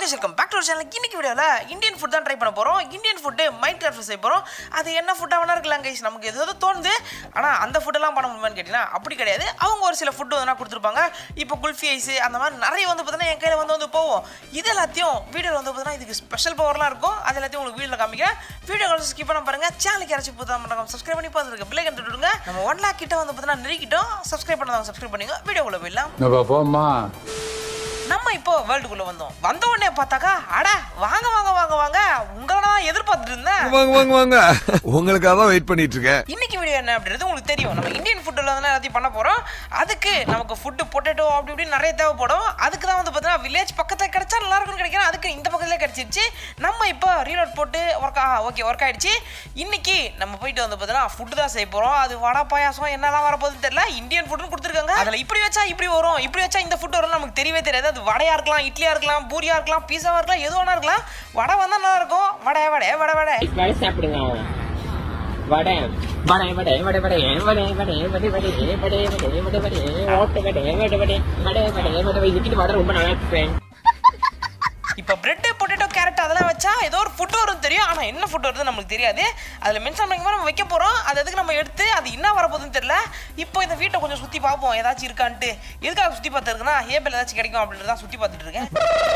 Guys welcome back to channel இன்னைக்கு வீடியோவில் Indian food தான் ட்ரை பண்ண போகிறோம் இந்தியன் ஃபுட்டு மைண்ட் கிராஃப்ட் செய்ய போகிறோம் அது என்ன ஃபுட்டாக வேணா இருக்கலாம் கைஸ் நமக்கு எது எது தோணுது ஆனால் அந்த ஃபுட்டெல்லாம் பண்ண முடியுமான்னு கேட்டிங்கன்னா அப்படி கிடையாது அவங்க ஒரு சில ஃபுட்டு வந்து கொடுத்துருப்பாங்க இப்போ குல்ஃபி ஐஸ் அந்த மாதிரி நிறைய வந்து பார்த்தீங்கன்னா என் கையில் வந்து வந்து போவோம் இது எல்லாத்தையும் வீடியோவில் வந்து பார்த்தீங்கன்னா இதுக்கு ஸ்பெஷல் பவர்லாம் இருக்கும் அது எல்லாத்தையும் உங்களுக்கு வீடியோவில் காமிக்கிறேன் வீடியோ கால் ஸ்கிப் பண்ண பாருங்க சேனலுக்கு யாராச்சும் புதுதாக பண்ணுறாங்க சப்ஸ்கிரைப் பண்ணி பார்த்துருக்கு பிள்ளை கண்டு விடுங்க நம்ம ஒன் லேக் கிட்ட வந்து பார்த்தீங்கன்னா நெருக்கிட்டோம் சப்ஸ்கிரைப் பண்ணாதவங்க சப்ஸ்கிரைப் பண்ணுங்க வீடியோக்குள்ளே போயிடலாம் நம்ம போம்மா நம்ம இப்போ வேர்ல்டுக்குள்ள வந்தோம் வந்த உடனே பார்த்தாக்கா அட வாங்க வாங்க வாங்க வாங்க உங்களை தான் எதிர்பார்த்துட்டு இருந்தேன் வாங்க வாங்க வாங்க உங்களுக்காக தான் வெயிட் பண்ணிட்டு இருக்கேன் இன்னைக்கு வீடியோ என்ன அப்படின்றது உங்களுக்கு தெரியும் நம்ம இந்தியன் ஃபுட்டில் வந்து எல்லாத்தையும் பண்ண போகிறோம் அதுக்கு நமக்கு ஃபுட்டு பொட்டேட்டோ அப்படி இப்படி நிறைய தேவைப்படும் அதுக்கு தான் வந்து பார்த்தீங்கன்னா வில்லேஜ் பக்கத்தில் கிடைச்சா நல்லா இருக்கும்னு கிடைக்கும் அதுக்கு இந்த பக்கத்துலேயே கிடைச்சிருச்சு நம்ம இப்போ ரீலோட் போட்டு ஒர்க் ஆ ஓகே ஒர்க் ஆயிடுச்சு இன்னைக்கு நம்ம போயிட்டு வந்து பார்த்தீங்கன்னா ஃபுட்டு தான் செய்ய போகிறோம் அது வடை பாயாசம் என்னதான் வரப்போகுதுன்னு தெரியல இந்தியன் ஃபுட்னு கொடுத்துருக்காங்க அதில் இப்படி வச்சா இப்படி வரும் இப்படி வச்சா இந்த ஃபுட் வரும் நமக்கு தெரியவே தெரியாது அது வடையாக இருக்கலாம் இட்லியாக இருக்கலாம் பூரியாக இருக்கலாம் பீஸாவாக இருக்கலாம் எது வேணா இருக்கலாம் வடை வந்தால் நல்லா இருக்கும் வடை வடை வடை வடை வடை சாப்பிடுங்க வடை வடை வடை வடை வடை வடை வடை வடை வடை வடை வடை வடை வடை ஓட்ட வடை வடை வடை வடை வடை வடை இதுக்கிட்டு வடை ரொம்ப நல்லா இருக்கு friend. இப்போ பிரெட்டு பொட்டேட்டோ கேரட் அதெல்லாம் வச்சா ஏதோ ஒரு ஃபுட் வரும் தெரியும் ஆனால் என்ன ஃபுட் வருது நமக்கு தெரியாது அதில் மென்ஷன் பண்ணிக்க நம்ம வைக்க போகிறோம் அது எதுக்கு நம்ம எடுத்து அது என்ன வரப்போகுதுன்னு தெரியல இப்போ இந்த வீட்டை கொஞ்சம் சுற்றி பார்ப்போம் ஏதாச்சும் இருக்கான்ட்டு எதுக்காக சுற்றி பார்த்துருக்குன்னா ஏபிள் ஏதாச்சும் கிடைக்கும் அப்படின்னு தான் சுற்றி பார்த்துட்டு இருக்கேன்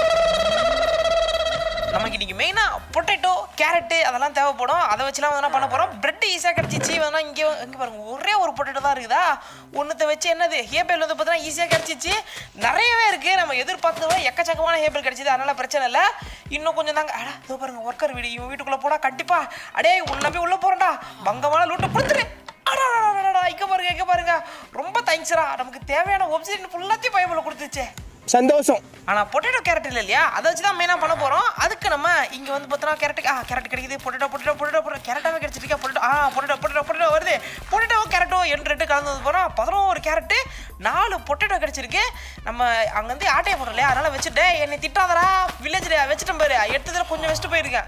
நமக்கு இன்னைக்கு மெயினாக பொட்டேட்டோ கேரட்டு அதெல்லாம் தேவைப்படும் அதை வச்சுலாம் வந்து என்ன பண்ண போகிறோம் பிரெட் ஈஸியாக கிடச்சிச்சு வேணா இங்கே இங்கே பாருங்க ஒரே ஒரு பொட்டேட்டோ தான் இருக்குதா ஒன்றுத்தை வச்சு என்னது ஹேபேல் வந்து பார்த்தீங்கன்னா ஈஸியாக கிடச்சிச்சு நிறையவே இருக்குது நம்ம எதிர்பார்த்தத எக்கச்சக்கமான ஹேபேல் கிடச்சிது அதனால பிரச்சனை இல்லை இன்னும் கொஞ்சம் தாங்க அடா இதோ பாருங்க ஒர்க்கர் வீடு இவன் வீட்டுக்குள்ளே போனா கண்டிப்பா அடே உன்னை போய் உள்ளே போகிறேன்டா பங்கமான லூட்டை கொடுத்துரு அடா இங்கே பாருங்க இங்கே பாருங்க ரொம்ப தேங்க்ஸ்ரா நமக்கு தேவையான ஒப்சிடியன் ஃபுல்லாத்தையும் பயமில் கொடுத்துச்சே சந்தோஷம் ஆனால் பொட்டேட்டோ கேரட் இல்லை இல்லையா அதை வச்சு தான் மெயினாக பண்ண போகிறோம் அதுக்கு நம்ம இங்கே வந்து பார்த்தோன்னா கேரட் ஆ கேரட் கிடைக்குது பொட்டேட்டோ பொட்டேட்டோ பொட்டேட்டோ பொட்டேட்டோ கேரட்டாகவே கிடைச்சிருக்கா பொட்டேட்டோ ஆ பொட்டேட்டோ பொட்டேட்டோ பொட்டேட்டோ வருது பொட்டேட்டோ கேரட்டோ என் ரெண்டு கலந்து வந்து போகிறோம் பதினோரு கேரட்டு நாலு பொட்டேட்டோ கிடைச்சிருக்கு நம்ம அங்கேருந்து ஆட்டையை போடுறோம் இல்லையா அதனால் வச்சுட்டு என்னை திட்டாதடா வில்லேஜில் வச்சுட்டேன் பாரு எடுத்ததில் கொஞ்சம் வச்சுட்டு போயிருக்கேன்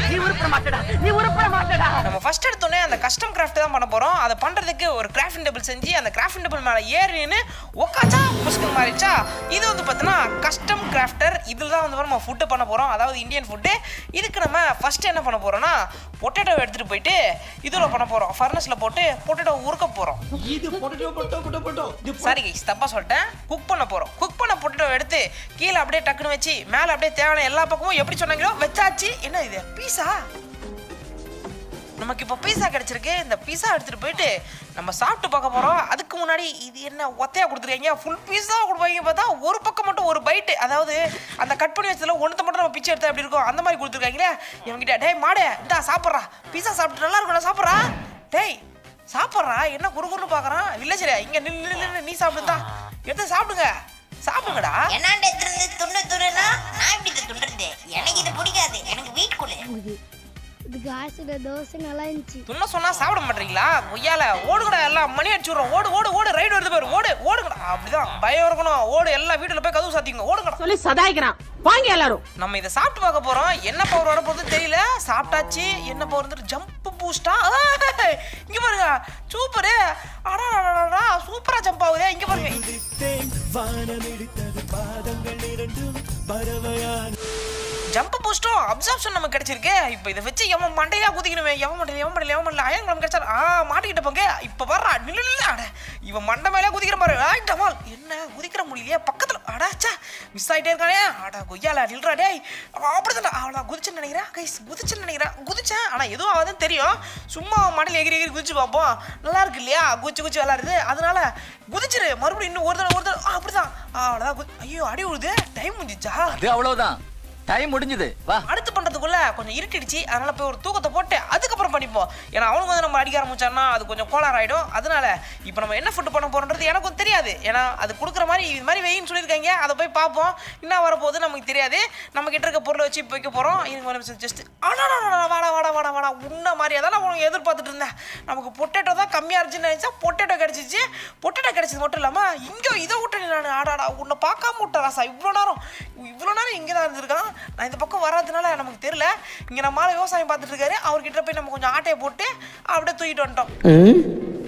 நம்ம ஃபர்ஸ்ட் எடுத்தோடனே அந்த கஸ்டம் கிராஃப்ட் தான் பண்ண போகிறோம் அதை பண்ணுறதுக்கு ஒரு கிராஃப்டிங் டேபிள் செஞ்சு அந்த கிராஃப்டிங் டேபிள் மேலே ஏறி நின்று உக்காச்சா முஸ்கில் மாறிச்சா இது வந்து பார்த்தீங்கன்னா கஸ்டம் கிராஃப்டர் இதில் தான் வந்து நம்ம ஃபுட்டு பண்ண போகிறோம் அதாவது இந்தியன் ஃபுட்டு இதுக்கு நம்ம ஃபர்ஸ்ட் என்ன பண்ண போகிறோம்னா பொட்டேட்டோ எடுத்துகிட்டு போயிட்டு இதில் பண்ண போகிறோம் ஃபர்னஸில் போட்டு பொட்டேட்டோ உருக்க போகிறோம் சாரி கைஸ் தப்பா சொல்லிட்டேன் குக் பண்ண போறோம் குக் பண்ண பொட்டேட்டோ எடுத்து கீழே அப்படியே டக்குன்னு வச்சு மேலே அப்படியே தேவையான எல்லா பக்கமும் எப்படி சொன்னாங்களோ வச்சாச்சு என்ன இது பீஸா நமக்கு இப்போ பீஸா கிடைச்சிருக்கு இந்த பீஸா எடுத்துட்டு போயிட்டு நம்ம சாப்பிட்டு பார்க்க போறோம் அதுக்கு முன்னாடி இது என்ன ஒத்தையா கொடுத்துருக்கீங்க ஃபுல் பீஸா கொடுப்பாங்க பார்த்தா ஒரு பக்கம் மட்டும் ஒரு பைட்டு அதாவது அந்த கட் பண்ணி வச்சதுல ஒன்றத்தை மட்டும் நம்ம பிச்சை எடுத்தா எப்படி இருக்கும் அந்த மாதிரி கொடுத்துருக்காங்களே இவங்கிட்ட டேய் மாடே இந்தா சாப்பிட்றா பீஸா சாப்பிட்டு நல்லா இருக்கும்டா சாப்பிட்றா டேய் சாப்பிட்றா என்ன குறுகுறுன்னு பார்க்குறான் வில்லேஜில் இங்கே நில்லு நில்லு, நில்லு நீ சாப்பிடுதா எடுத்து சாப்பிடுங்க சாப்பிடுங்கடா என்னாண்ட இருந்து துண்ணு துண்ணுனா நான் இப்படி இதை துண்டுறது எனக்கு இது பிடிக்காது எனக்கு வீட் கொடு இதுக்கு ஆசிட தோசை நல்லா இருந்துச்சு துண்ண சொன்னா சாப்பிட மாட்டீங்களா ஒய்யால ஓடுங்கடா எல்லாம் மணி அடிச்சு விட்றோம் ஓடு ஓடு ஓடு ரைடு வருது பாரு ஓடு ஓடுங்கடா அப்படிதான் பயம் இருக்கணும் ஓடு எல்லா வீட்டுல போய் கதவு சாத்திங்க ஓடுங்கடா சொல்லி சதாய்க்கிறான் வாங்க எல்லாரும் நம்ம இதை சாப்பிட்டு பார்க்க போறோம் என்ன பவர் வர போகுது தெரியல சாப்பிட்டாச்சு என்ன பவர் வந்துட்டு ஜம்ப் பூஸ்டா இங்க பாருங்க சூப்பரு அடா சூப்பரா ஜம்ப் ஆகுதே இங்க பாருங்க ஜம்ப் பூஸ்டும் அப்சார்ப்ஷன் நமக்கு கிடைச்சிருக்கு இப்போ இதை வச்சு எவன் மண்டையா குதிக்கணுமே எவன் மண்டையில எவன் மண்டையில எவன் மண்டையில அயன் கிளம்பி கிடைச்சா ஆ மாட்டிக்கிட்ட போங்க இப்போ வர்றா நில்லு நில்லு அட இவன் மண்டை மேலே குதிக்கிற பாரு ஆய் டமால் என்ன குதிக்கிற முடியலையே பக்கத்தில் அடாச்சா மிஸ் ஆகிட்டே இருக்கானே அடா கொய்யால நில்றா டேய் அப்படிதான் அவ்வளோ குதிச்சுன்னு நினைக்கிறேன் கைஸ் குதிச்சுன்னு நினைக்கிறேன் குதிச்சேன் ஆனால் எதுவும் ஆகுதுன்னு தெரியும் சும்மா மண்டையில் எகிரி எகிரி குதிச்சு பார்ப்போம் நல்லா இருக்கு இல்லையா குதிச்சு குதிச்சு விளாடுது அதனால குதிச்சிரு மறுபடியும் இன்னும் ஒரு தடவை ஒரு தடவை ஆ, அப்படிதான் அவ்வளோதான் குதி- ஐயோ அடி விழுது டைம் முடிஞ்சிச்சா அது அவ்வளவுதான் டைம் முடிஞ்சது வா அடுத்து பண்றதுக்குள்ள கொஞ்சம் இருட்டிடுச்சு அதனால போய் ஒரு தூக்கத்தை போட்டு அதுக்கப்புறம் பண்ணிப்போம் ஏன்னா அவனுக்கு வந்து நம்ம அடிக்க ஆரம்பிச்சான்னா அது கொஞ்சம் கோளாறு ஆயிடும் அதனால இப்போ நம்ம என்ன ஃபுட் பண்ண போறோன்றது எனக்கும் தெரியாது ஏன்னா அது கொடுக்குற மாதிரி இது மாதிரி வெயின்னு சொல்லியிருக்காங்க அதை போய் பார்ப்போம் என்ன வரப்போகுது நமக்கு தெரியாது நம்ம கிட்ட இருக்க பொருளை வச்சு இப்போ வைக்க போறோம் இது ஒரு நிமிஷம் ஜஸ்ட் வாடா வாடா வாடா வாடா உன்ன மாதிரி அதான் நான் உனக்கு எதிர்பார்த்துட்டு இருந்தேன் நமக்கு பொட்டேட்டோ தான் கம்மியாக இருந்துச்சுன்னு நினைச்சா பொட்டேட்டோ கிடைச்சிச்சு பொட்டேட்டோ கிடைச்சது மட்டும் இல்லாமல் இங்கே இதை விட்டு நான் ஆடாடா உன்னை பார்க்காம விட்டா ராசா இவ்வளோ நேரம் இவ்வளோ நேரம் இங்கே தான் இருந்திருக்கான் நான் இந்த பக்கம் வராதனால நமக்கு தெரியல இங்கே நம்ம ஆளு விவசாயம் பார்த்துட்டு இருக்காரு அவர்கிட்ட போய் நம்ம கொஞ்சம் ஆட்டையை போட்டு அப்படியே தூக்கிட்டு வந்துட்டோம்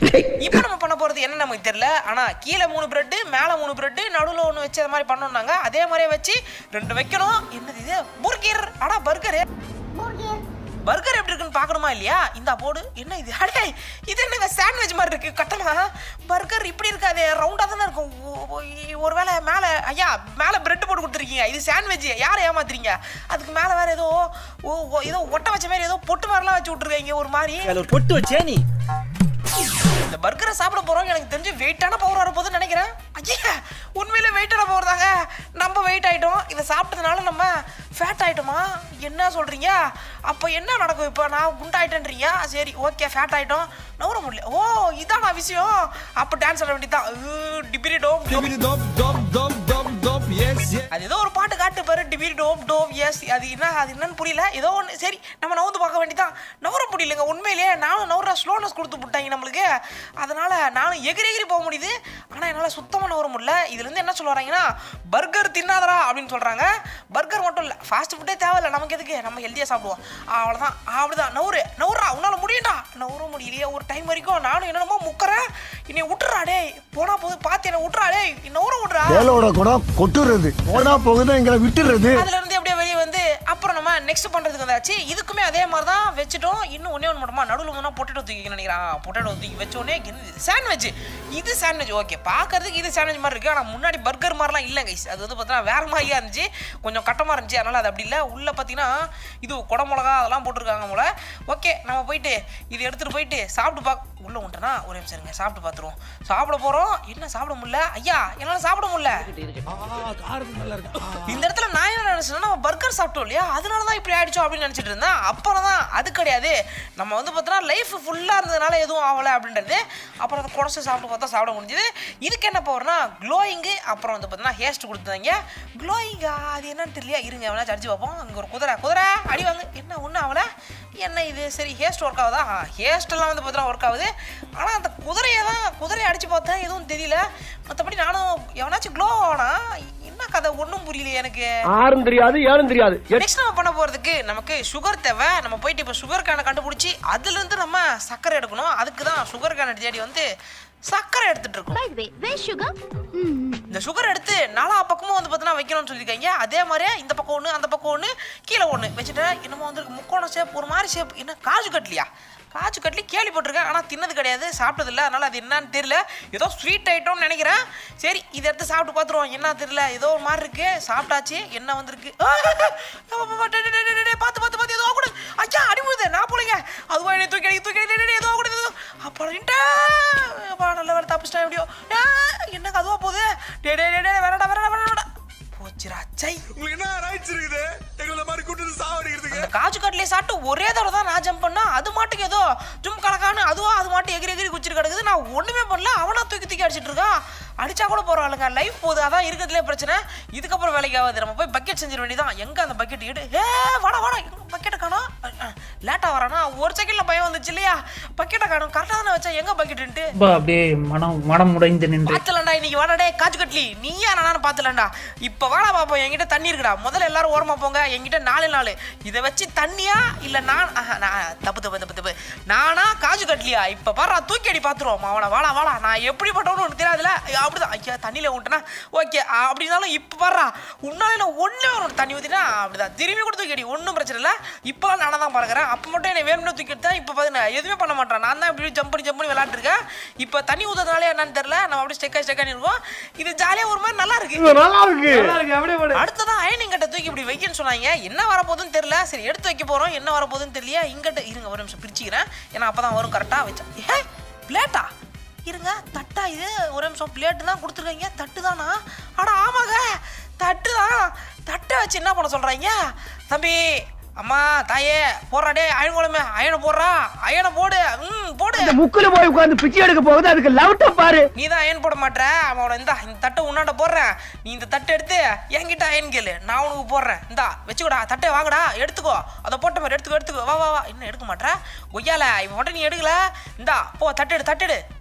இப்போ நம்ம பண்ண போறது என்ன நமக்கு தெரியல ஆனா கீழே மூணு பிரெட் மேல மூணு பிரெட் நடுவுல ஒண்ணு வச்சு அது மாதிரி பண்ணோம்னாங்க அதே மாதிரியே வச்சு ரெண்டு வைக்கணும் என்னது இது பர்கர் ஆனா பர்கரு பர்கர் எப்படி இருக்குன்னு பார்க்கணுமா இல்லையா இந்த போடு என்ன இது அடே இது என்னங்க சாண்ட்விச் மாதிரி இருக்கு கட்டமா பர்கர் இப்படி இருக்காது ரவுண்டாக தானே இருக்கும் ஒ- ஒ- ஒருவேளை மேலே ஐயா மேலே பிரெட் போட்டு கொடுத்துருக்கீங்க இது சாண்ட்விச் யாரை ஏமாத்துறீங்க அதுக்கு மேலே வேற ஏதோ ஓ ஓ, ஏதோ ஒட்ட வச்ச மாதிரி ஏதோ பொட்டு மாதிரிலாம் வச்சு விட்ருக்கீங்க ஒரு மாதிரி பொட்டு வச்சே நீ இந்த பர்கரை சாப்பிட போறோம் எனக்கு தெரிஞ்சு வெயிட்டான பவர் வரப்போகுதுன்னு நினைக்கிறேன் ஐயா உண்மையிலே வெயிட்டான பவர் தாங்க நம்ம வெயிட் ஆயிட்டோம் இதை சாப்பிட்டதுனால நம்ம ஃபேட் ஆயிட்டோமா என்ன சொல்றீங்க அப்போ என்ன நடக்கும் இப்போ நான் குண்டாயிட்டேன்றீங்க சரி ஓகே ஃபேட் ஆயிட்டோம் நவர முடியல ஓ இதானா விஷயம் அப்போ டான்ஸ் ஆட வேண்டியதான் டிபிரி டோம் அது ஏதோ ஒரு பாட்டு காட்டு பாரு டிபிரி டோம் டோம் எஸ் அது என்ன அது என்னன்னு புரியல ஏதோ ஒன்று சரி நம்ம நவுந்து பார்க்க வேண்டியதான் நவர முடியலங்க உண்மையிலேயே நானும் நவர ஸ்லோனஸ் கொடுத்து விட்டாங்க நம்மளுக்கு அதனால நானும் எகிரி எகிரி போக முடியுது ஆனால் என்னால் சுத்தமாக நவர முடியல இதுலேருந்து என்ன சொல்ல வராங்கன்னா பர்கர் தின்னாதடா அப்படின்னு சொல்கிறாங்க பர்கர் மட்டும் இல்லை ஃபாஸ்ட் ஃபுட்டே தேவையில்லை நமக்கு எதுக்கு நம்ம ஹெல்த்தியாக சாப்பிடுவோம் அவ்வளோதான் அப்படிதான் நவுரு நவுறா உன்னால் முடியும்டா நவுற முடியலையே ஒரு டைம் வரைக்கும் நானும் என்னென்னமோ முக்கறேன் என்னை விட்டுறா டேய் போனா போது பார்த்து என்னை விட்டுறா டேய் நவுற விட்றா வேலோட குணம் கொட்டுறது போனா போகுது எங்களை விட்டுறது அதுல இருந்து அப்படியே வெளியே வந்து அப்புறம் நம்ம நெக்ஸ்ட் பண்றதுக்கு வந்தாச்சு இதுக்குமே அதே மாதிரி தான் வச்சுட்டோம் இன்னும் ஒண்ணே ஒன்று மட்டுமா நடுவில் வந்து பொட்டேட்டோ தூக்கி நினைக்கிறேன் பொட்டேட்டோ தூக்கி வச்ச உடனே சாண்ட்விச் இது சாண்ட்விச் ஓகே பார்க்கறதுக்கு இது சாண்ட்விச் மாதிரி இருக்கு ஆனால் முன்னாடி பர்கர் மாதிரிலாம் இல்லை கைஸ் அது வந்து பார்த்தீங்கன்னா வேற மாதிரியா இருந்துச்சு கொஞ்சம் கட்டமாக இருந்துச்சு அதனால அது அப்படி இல்லை உள்ள பார்த்தீங்கன்னா இது குட மிளகா அதெல்லாம் போட்டிருக்காங்க போல ஓகே நம்ம போயிட்டு இது எடுத்துட்டு போயிட்டு சாப்பிட்டு பார்க்க உள்ள உண்டனா ஒரே நிமிஷம் இருங்க சாப்பிட்டு பார்த்துருவோம் சாப்பிட போறோம் என்ன சாப்பிட முடியல ஐயா என்னால் சாப்பிட முடியல இந்த இடத்துல நான் என்ன நினைச்சேன்னா நம்ம பர்கர் சாப்பிட்டோம் இல்லையா அதனால தான் இப்படி ஆயிடுச்சோ அப்படின்னு நினச்சிட்டு இருந்தேன் அப்புறம் தான் அது கிடையாது நம்ம வந்து பார்த்தோன்னா லைஃப் ஃபுல்லாக இருந்ததுனால எதுவும் ஆகலை அப்படின்றது அப்புறம் அதை குடச்சி சாப்பிட்டு பார்த்தா சாப்பிட முடிஞ்சுது இதுக்கு என்ன பவர்னா க்ளோயிங்கு அப்புறம் வந்து பார்த்தீங்கன்னா ஹேஸ்ட் கொடுத்தாங்க க்ளோயிங்கா அது என்னன்னு தெரியல இருங்க வேணா அடிச்சு பார்ப்போம் அங்கே ஒரு குதிரை குதிரை அடி வாங்க என்ன ஒன்றும் ஆகலை என்ன இது சரி ஹேஸ்ட் ஒர்க் ஆகுதா ஹேஸ்டெல்லாம் வந்து பார்த்தீங்கன்னா ஒர்க் ஆகுது ஆனால் அந்த குதிரையை தான் குதிரையை அடித்து பார்த்தேன் எதுவும் தெரியல மற்றபடி நானும் எவனாச்சும் க்ளோ ஆனா என்ன கதை ஒன்றும் புரியலையே எனக்கு ஆறும் தெரியாது ஏழும் தெரியாது நெக்ஸ்ட் நம்ம பண்ண போகிறதுக்கு நமக்கு சுகர் தேவை நம்ம போயிட்டு இப்போ சுகர் கேனை கண்டுபிடிச்சி அதுலேருந்து நம்ம சர்க்கரை எடுக்கணும் அதுக்கு தான் சுகர் கேனை தேடி வந்து சர்க்கரை எடுத்துட்டு இருக்கோம் இந்த சுகர் எடுத்து நாலா பக்கமும் வந்து பார்த்தீங்கன்னா வைக்கணும்னு சொல்லியிருக்காங்க அதே மாதிரியே இந்த பக்கம் ஒன்று அந்த பக்கம் ஒன்று கீழே ஒன்று வச்சுட்டு என்னமோ வந்து முக்கோண ஷேப் ஒரு மாதிரி ஷேப் என்ன காஜு கட்லியா காஜு கட்லி கேள்விப்பட்டிருக்கேன் ஆனால் தின்னது கிடையாது சாப்பிட்டதில்ல அதனால் அது என்னன்னு தெரியல ஏதோ ஸ்வீட் ஐட்டம்னு நினைக்கிறேன் சரி இதை எடுத்து சாப்பிட்டு பார்த்துருவோம் என்ன தெரியல ஏதோ ஒரு மாதிரி இருக்கு சாப்பிட்டாச்சு என்ன வந்திருக்கு ஆ, ஆ, ஆ, டே, டே, டே, டே, டே, பார்த்து பார்த்து பார்த்து ஏதோ கூட ஐயா அடி விழுது நான் போலங்க அதுவா என்னை தூக்கி அடி தூக்கி அடி, டே, டே, ஏதோ கூட ஏதோ அப்படின்ட்டு அப்பா நல்ல வேலை தப்பிச்சிட்டேன் எப்படியோ ஆ, என்னங்க அதுவா போகுது டே டே டே டே வேறடா வேறடா வேறடா போச்சுரா சை உங்களுக்கு என்ன ரைட்ஸ் இருக்குது எங்களை மாதிரி கூட்டு சாவடிக்கிறதுக்கு அந்த காஜு கட்லியை சாப்பிட்டு ஒரே தடவை தான் நான் ஜம்ப் பண்ணா அது மாட்டுக்கு ஏதோ ஜும் கலக்கான்னு அதுவா அது மாட்டு எகிரி எகிரி குச்சிட்டு கிடக்குது நான் ஒண்ணுமே பண்ணல அவனா தூக்கி தூக்கி அடிச்சிட்டு இருக்கான் அடிச்சா கூட பரவாயில்லைங்க லைஃப் போகுது அதான் இருக்கிறதுலே பிரச்சனை இதுக்கப்புறம் வேலைக்கு ஆகாது நம்ம போய் பக்கெட் செஞ்சிட வேண்டியதான் எங்க அந்த பக்கெட் எடு ஏ வாடா வாடா பக்கெட்டை காணோம் லேட்டா வரானா ஒரு செகண்ட்ல பயம் வந்துச்சு இல்லையா பக்கெட்டை காணும் கரெக்டாக தானே வச்சா எங்க பக்கெட்டுன்ட்டு ரொம்ப அப்படியே மனம் மனம் உடைந்து நின்று பாத்துலண்டா இன்னைக்கு வாடா டேய் காஜு கட்லி நீயா நானும் பாத்துலண்டா இப்ப வாடா பாப்போம் என்கிட்ட தண்ணி இருக்குடா முதல்ல எல்லாரும் ஓரமா போங்க என்கிட்ட நாலு நாலு இதை வச்சு தண்ணியா இல்ல நான் ஆஹா, நான் தப்பு தப்பு தப்பு தப்பு நானா காஜு கட்லியா இப்ப பாரு தூக்கி அடி பாத்துருவோம் அவனை வாடா வாடா நான் எப்படிப்பட்டவனு உனக்கு தெரியாதுல அப்படிதான் ஐயா தண்ணியில விட்டனா ஓகே அப்படின்னாலும் இப்ப பாரு உன்னால நான் ஒண்ணே ஒரு தண்ணி ஊத்தினா அப்படிதான் திரும்பி கூட தூக்கி அடி ஒன்றும் பிரச்சனை இல்லை இப்போலாம் நானா தான் பார்க்குறேன் அப்போ மட்டும் என்ன வேணும்னு தூக்கி எடுத்தேன் இப்போ பார்த்தீங்கன்னா எதுவுமே பண்ண மாட்டேன் நான் தான் இப்படி ஜம்ப் பண்ணி ஜம்ப் பண்ணி விளாண்டுருக்கேன் இப்போ தண்ணி ஊற்றுறதுனால என்னன்னு தெரியல நம்ம அப்படியே ஸ்டெக்காக ஸ்டெக்காக இருக்கோம் இது ஜாலியாக ஒரு மாதிரி நல்லா இருக்கு நல்லா இருக்கு அடுத்ததான் அயனிங் கட்டை தூக்கி இப்படி வைக்கன்னு சொன்னாங்க என்ன வரப்போகுதுன்னு தெரியல சரி எடுத்து வைக்க போறோம் என்ன வரப்போகுதுன்னு தெரியல இங்கிட்ட இருங்க ஒரு நிமிஷம் பிரிச்சுக்கிறேன் ஏன்னா அப்பதான் வரும் கரெக்டாக வச்சா ஏ பிளேட்டா இருங்க தட்டா இது ஒரு நிமிஷம் பிளேட்டு தான் கொடுத்துருக்கீங்க தட்டு தானா அட ஆமாங்க தட்டு தான் தட்டை வச்சு என்ன பண்ண சொல்றாங்க தம்பி அம்மா தாயே போடுறா டே அயன் குழம்பு அயனை போடுறா அயனை போடு ம் போடு முக்குல போய் உட்கார்ந்து பிச்சை எடுக்க போகுது அதுக்கு லவுட்ட பாரு நீ தான் அயன் போட மாட்ற அவனோட இந்தா இந்த தட்டை உன்னாண்ட போடுறேன் நீ இந்த தட்டை எடுத்து என்கிட்ட அயன் கேளு நான் உனக்கு போடுறேன் இந்தா வச்சுக்கோடா தட்டை வாங்கடா எடுத்துக்கோ அதை போட்ட மாதிரி எடுத்துக்கோ எடுத்துக்கோ வா வா வா இன்னும் எடுக்க மாட்ற கொய்யால இவன் மட்டும் நீ எடுக்கல இந்தா போ தட்டு எடு தட்டு எடு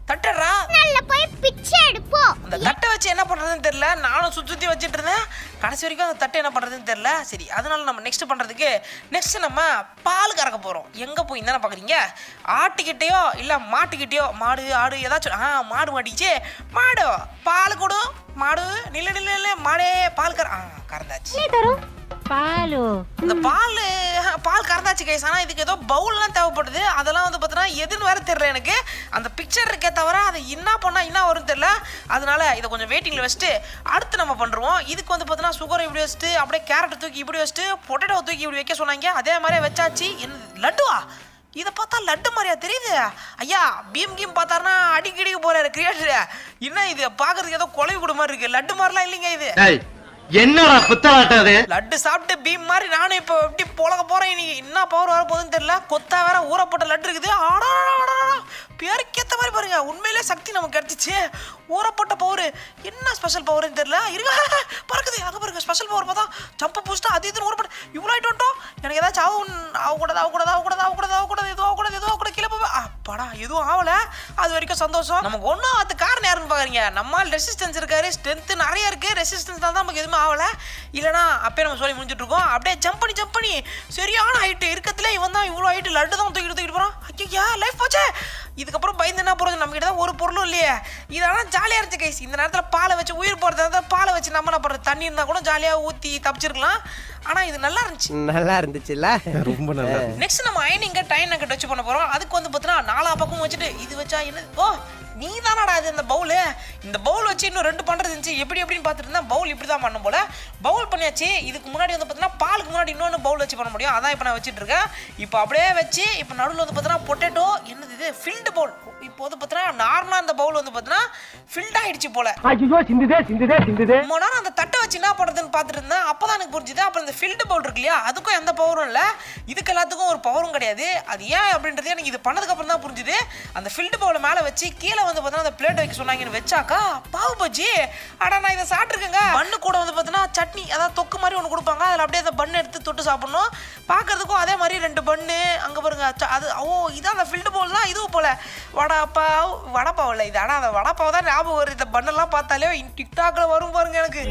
தட்டடா நல்ல போய் பிச்சை எடுப்போம் அந்த தட்டை வச்சு என்ன பண்றதுன்னு தெரியல நானும் சுத்தி சுத்தி வச்சுட்டு இருந்தேன் கடைசி வரைக்கும் அந்த தட்டை என்ன பண்றதுன்னு தெரியல சரி அதனால நம்ம நெக்ஸ்ட் பண்றதுக்கு நெக்ஸ்ட் நம்ம பால் கறக்க போறோம் எங்க போய் தானே பாக்குறீங்க ஆட்டுக்கிட்டயோ இல்ல மாட்டுக்கிட்டயோ மாடு ஆடு ஏதாச்சும் ஆ மாடு மாட்டிச்சு மாடு பால் கொடு மாடு நில்லு நில்லு நில்லு மாடே பால் கற ஆ கறந்தாச்சு தரும் பாலு இந்த பால் பால் கறந்தாச்சு கைஸ் ஆனால் இதுக்கு ஏதோ பவுல்லாம் தேவைப்படுது அதெல்லாம் வந்து பார்த்தீங்கன்னா எதுன்னு வேற தெரியல எனக்கு அந்த பிக்சர் இருக்கே தவிர அதை என்ன பண்ணால் என்ன வரும் தெரியல அதனால இதை கொஞ்சம் வெயிட்டிங்கில் வச்சுட்டு அடுத்து நம்ம பண்ணுறோம் இதுக்கு வந்து பார்த்தீங்கன்னா சுகர் இப்படி வச்சுட்டு அப்படியே கேரட் தூக்கி இப்படி வச்சுட்டு பொட்டேட்டோ தூக்கி இப்படி வைக்க சொன்னாங்க அதே மாதிரியே வச்சாச்சு என்ன லட்டுவா இதை பார்த்தா லட்டு மாதிரியா தெரியுது ஐயா பீம் கீம் பார்த்தாருன்னா அடிக்கடிக்கு போறாரு கிரியேட்டர் என்ன இது பார்க்கறதுக்கு ஏதோ கொலை கூட மாதிரி இருக்கு லட்டு மாதிரிலாம் இல்லைங்க இது என்னடா குத்தலாட்டம் அது லட்டு சாப்பிட்டு பீம் மாதிரி நானும் இப்போ எப்படி புழக போறேன் இன்னைக்கு என்ன பவர் வர போகுதுன்னு தெரியல கொத்தா வேற ஊறப்பட்ட லட்டு இருக்குது ஆடாடாடாடா. பேருக்கேத்த மாதிரி பாருங்க உண்மையிலே சக்தி நமக்கு கிடைச்சிச்சு ஊறப்பட்ட பவர் என்ன ஸ்பெஷல் பவர்னு தெரியல இருங்க பறக்குது அங்க பாருங்க ஸ்பெஷல் பவர் பார்த்தா ஜம்ப் பூஸ்டா அது இதுன்னு ஊறப்பட்ட இவ்வளோ ஆயிட்டு வந்துட்டோம் எனக்கு ஏதாச்சும் ஆகும் ஆகக்கூடாது ஆகக்கூடாது ஆகக்கூடாது ஆகக்கூடாது ஆகக்கூடாது எதுவும் ஆகக்கூடாது எதுவும் ஆகக்கூடாது கீழே போவேன் அப்பாடா எதுவும் ஆகல அது வரைக்கும் சந்தோஷம் நமக்கு ஒன்றும் அது காரணம் யாருன்னு பாக்குறீங்க நம்மால் ரெசிஸ்டன்ஸ் இருக்காரு ஸ்ட்ரென்த் நிறைய இருக்கு ரெசிஸ்டன்ஸ் தான் நமக்கு எதுவுமே ஆகல இல்லைனா அப்பயே நம்ம சொல்லி முடிஞ்சிட்டு இருக்கோம் அப்படியே ஜம்ப் பண்ணி ஜம்ப் பண்ணி சரியான ஹைட்டு இருக்கத்துல இவன் தான் இவ்வளோ ஹைட்டு லட்டு தான் தூக்கிட்டு தூக்கிட்டு போகிறான் ஐயா லைஃப் போச்சே இதுக்கப்புறம் பயந்து என்ன போகிறது நம்ம தான் ஒரு பொருளும் இல்லையே இதெல்லாம் ஜாலியாக இருந்துச்சு கைஸ் இந்த நேரத்தில் பாலை வச்சு உயிர் போகிறது நேரத்தில் பாலை வச்சு நம்ம என்ன பண்ணுறது தண்ணி இருந்தால் கூட ஜாலியாக ஊற்றி தப்பிச்சிருக்கலாம் ஆனால் இது நல்லா இருந்துச்சு நல்லா இருந்துச்சுல்ல ரொம்ப நல்லா நெக்ஸ்ட் நம்ம அயனிங்க டைன் நக்கெட் வச்சு பண்ண போறோம் அதுக்கு வந்து பார்த்தீங்கன்னா நாலா பக்கம் வச்சுட்டு இது வச்சா என்ன ஓ நீ தானடா இது இந்த பவுலு இந்த பவுல் வச்சு இன்னும் ரெண்டு பண்றது இருந்துச்சு எப்படி எப்படின்னு பார்த்துட்டு இருந்தா பவுல் இப்படி தான் பண்ணும் போல பவுல் பண்ணியாச்சு இதுக்கு முன்னாடி வந்து பார்த்தீங்கன்னா பாலுக்கு முன்னாடி இன்னொன்று பவுல் வச்சு பண்ண முடியும் அதான் இப்போ நான் வச்சுட்டு இருக்கேன் இப்போ அப்படியே வச்சு இப்போ நடுவில் வந்து பார்த்தீங்கன்னா பொட்டேட்டோ என்னது இது ஃபில்டு பவுல் இப்போ வந்து பார்த்தீங்கன்னா நார்மலாக அந்த பவுல் வந்து பார்த்தீங்கன்னா ஃபில்ட் ஆயிடுச்சு போல ஐயோ சிந்துதே சிந்துதே சிந்துதே ரொம்ப நேரம் அந்த தட்டை வச்சு என்ன பண்ணுறதுன்னு பார்த்துட்டு இருந்தேன் அப்போ தான் எனக்கு புரிஞ்சுது அப்புறம் இந்த ஃபில்டு பவுல் இருக்கு இல்லையா அதுக்கும் எந்த பவரும் இல்லை இதுக்கு எல்லாத்துக்கும் ஒரு பவரும் கிடையாது அது ஏன் அப்படின்றது எனக்கு இது பண்ணதுக்கப்புறம் தான் புரிஞ்சுது அந்த ஃபில்டு பவுலை மேலே வச்சு கீழே வந்து பார்த்தீங்கன்னா அந்த பிளேட் வைக்க சொன்னாங்கன்னு வச்சாக்கா பாவு பஜ்ஜி அடா நான் இதை சாப்பிட்ருக்கேங்க பண்ணு கூட வந்து பார்த்தீங்கன்னா சட்னி அதாவது தொக்கு மாதிரி ஒன்று கொடுப்பாங்க அதில் அப்படியே அந்த பண்ணு எடுத்து தொட்டு சாப்பிடணும் பார்க்கறதுக்கும் அதே மாதிரி ரெண்டு பண்ணு அங்கே பாருங்க ச- அது ஓ இதான் அந்த ஃபில்டு பவுல் தான் இதுவும் போல வடாப்பாவ் வடப்பாவ் இல்லை இது ஆனால் அந்த வடப்பாவ் தான் ஞாபகம் வருது இந்த பண்ணெல்லாம் பார்த்தாலே டிக்டாக்ல வரும் பாருங்க எனக்கு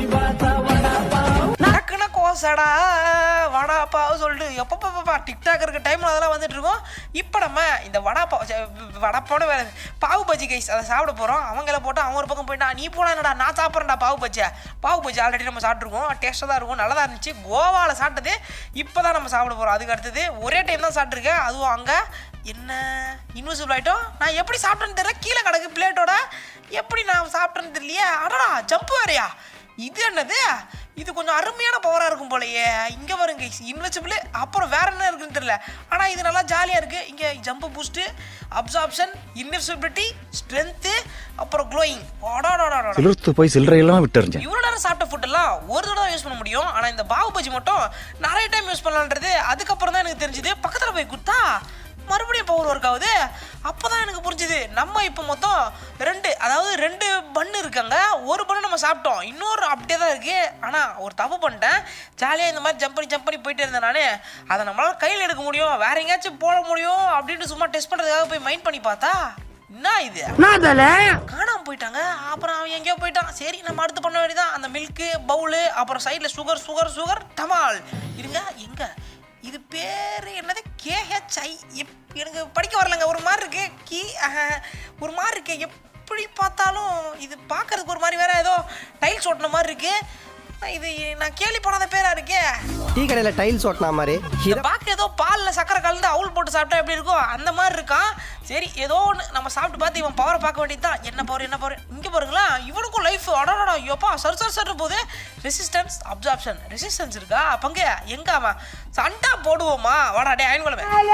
டக்குன கோசடா வடாப்பாவு சொல்லிட்டு எப்பப்பா டிக்டாக் இருக்க டைம்ல அதெல்லாம் வந்துட்டு இருக்கோம் இப்போ நம்ம இந்த வடாப்பாவ் வடப்பாவோட வேற பாவு பஜ்ஜி கைஸ் அதை சாப்பிட போகிறோம் அவங்கள போட்டு அவன் ஒரு பக்கம் போயிட்டா நீ போனா என்னடா நான் சாப்பிட்றேன்டா பாவு பஜ்ஜியை பாவு பஜ்ஜி ஆல்ரெடி நம்ம சாப்பிட்ருக்கோம் டேஸ்ட்டாக தான் இருக்கும் நல்லா தான் இருந்துச்சு கோவாவில் சாப்பிட்டது இப்போ தான் நம்ம சாப்பிட போகிறோம் அதுக்கு அடுத்தது ஒரே டைம் தான் சாப்பிட்ருக்கேன் அதுவும் அங்கே என்ன இன்விசிபிள் ஆயிட்டோம் நான் எப்படி சாப்பிட்டேன்னு தெரியல கீழே கிடக்கு பிளேட்டோட எப்படி நான் சாப்பிட்டேன்னு தெரியலையே அடடா ஜம்ப் வேறையா இது என்னது இது கொஞ்சம் அருமையான பவராக இருக்கும் போலயே இங்கே வருங்க இன்வெசிபிள் அப்புறம் வேற என்ன இருக்குன்னு தெரியல ஆனால் இது நல்லா ஜாலியாக இருக்குது இங்கே jump boost absorption invisibility strength அப்புறம் க்ளோயிங் ஓடாடாடாடா சிலிர்த்து போய் சில்லறையெல்லாம் விட்டுறிஞ்சேன் இவ்வளோ நேரம் சாப்பிட்ட ஃபுட்டெல்லாம் ஒரு தடவை யூஸ் பண்ண முடியும் ஆனால் இந்த பாவு பஜ்ஜி மட்டும் நிறைய டைம் யூஸ் பண்ணலான்றது அதுக்கப்புறம் தான் எனக்கு தெரிஞ்சுது பக்கத்தில் போய் கொடுத்தா மறுபடியும் பவர் ஒர்க் ஆகுது அப்போ தான் எனக்கு புரிஞ்சுது நம்ம இப்போ மொத்தம் ரெண்டு அதாவது ரெண்டு பண்ணு இருக்காங்க ஒரு பண்ணு நம்ம சாப்பிட்டோம் இன்னொரு அப்படியே தான் இருக்குது ஆனால் ஒரு தப்பு பண்ணிட்டேன் ஜாலியாக இந்த மாதிரி ஜம்ப் பண்ணி ஜம்ப் பண்ணி போயிட்டே இருந்தேன் நான் அதை நம்மளால் கையில் எடுக்க முடியும் வேற எங்கேயாச்சும் போட முடியும் அப்படின்ட்டு சும்மா டெஸ்ட் பண்ணுறதுக்காக போய் மைண்ட் பண்ணி பார்த்தா என்ன இது காணாம போயிட்டாங்க அப்புறம் அவன் எங்கேயோ போயிட்டான் சரி நம்ம அடுத்து பண்ண வேண்டியதான் அந்த மில்க்கு பவுலு அப்புறம் சைடில் சுகர் சுகர் சுகர் டமால் இருங்க எங்க இது பேர் என்னது கேஹெச்ஐ எனக்கு படிக்க வரலங்க ஒரு மாதிரி இருக்கு கி அஹ், ஒரு மாதிரி இருக்கு எப்படி பார்த்தாலும் இது பார்க்கறதுக்கு ஒரு மாதிரி வேற ஏதோ டைல்ஸ் ஓட்டின மாதிரி இருக்கு இது நான் கேள்விப்படாத பேரா இருக்கே டீ கடையில டைல்ஸ் ஓட்டினா மாதிரி இதை பார்க்க ஏதோ பாலில் சக்கரை கலந்து அவுள் போட்டு சாப்பிட்டா எப்படி இருக்கும் அந்த மாதிரி இருக்கான் சரி ஏதோ ஒன்று நம்ம சாப்பிட்டு பார்த்து இவன் பவரை பார்க்க வேண்டியது தான் என்ன பவர் என்ன பவர் இங்கே பாருங்களா இவனுக்கும் லைஃப் அடடா ஐயோப்பா சர் சர் சர் போது ரெசிஸ்டன்ஸ் அப்சார்ப்ஷன் ரெசிஸ்டன்ஸ் இருக்கா பங்கு எங்க அவன் சண்டா போடுவோமா வாடா டே அயன்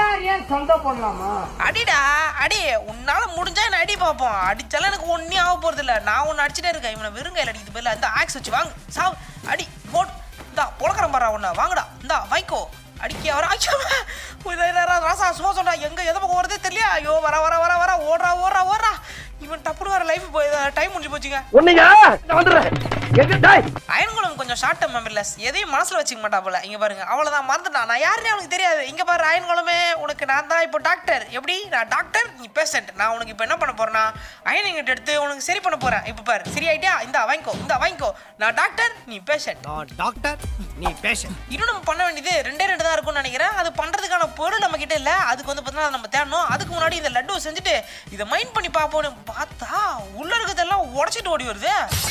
குழம்பு அடிடா அடி உன்னால முடிஞ்சா என்ன அடி பார்ப்போம் அடிச்சாலும் எனக்கு ஒன்றே ஆக போறது இல்ல நான் ஒன்று அடிச்சுட்டே இருக்கேன் இவனை வெறும் கையில் அடிக்கிறது பதிலா இந்த ஆக்ஸ் வச்சு வாங்க சாவு அடி போட் இந்தா புழக்கிறேன் பாரா உன்னை வாங்கடா இந்தா வைக்கோ அடிக்க வர ஐயோ ராசா சும்மா சொன்னா எங்க எதை பக்கம் வருதே தெரியல ஐயோ வர வர வர வர ஓடுறா ஓடுறா ஓடுறா இவன் டப்புனு வர லைஃப் போய் டைம் முடிஞ்சு போச்சுங்க ஒண்ணுங்க நான் வந்துடுறேன் அயன்குளம் கொஞ்சம் ஷார்ட் டேர்ம் மெமரிலெஸ் எதையும் மனசுல வச்சுக்க மாட்டா போல இங்க பாருங்க அவ்வளவுதான் மறந்துட்டான் நான் யாருன்னே அவனுக்கு தெரியாது இங்க பாரு அயன்குளமே உனக்கு நான் தான் இப்போ டாக்டர் எப்படி நான் டாக்டர் நீ பேஷண்ட் நான் உனக்கு இப்போ என்ன பண்ண போறேன்னா அயன் எங்கிட்ட எடுத்து உனக்கு சரி பண்ண போறேன் இப்போ பாரு சரியாயிட்டியா இந்த வாங்கிக்கோ இந்த வாங்கிக்கோ நான் டாக்டர் நீ பேஷண்ட் டாக்டர் நீ பேஷன் இன்னும் நம்ம பண்ண வேண்டியது ரெண்டே ரெண்டு தான் இருக்கும்னு நினைக்கிறேன் அது பண்றதுக்கான பொருள் நம்ம கிட்ட இல்ல அதுக்கு வந்து பார்த்தீங்கன்னா அதை நம்ம தேடணும் அதுக்கு முன்னாடி இந்த லட்டுவை செஞ்சுட்டு இதை மைண்ட் பண்ணி பார்ப்போம்னு பார்த்தா உள்ள இருக்கிறதெல்லாம் உடச்சிட்டு ஓடி வருது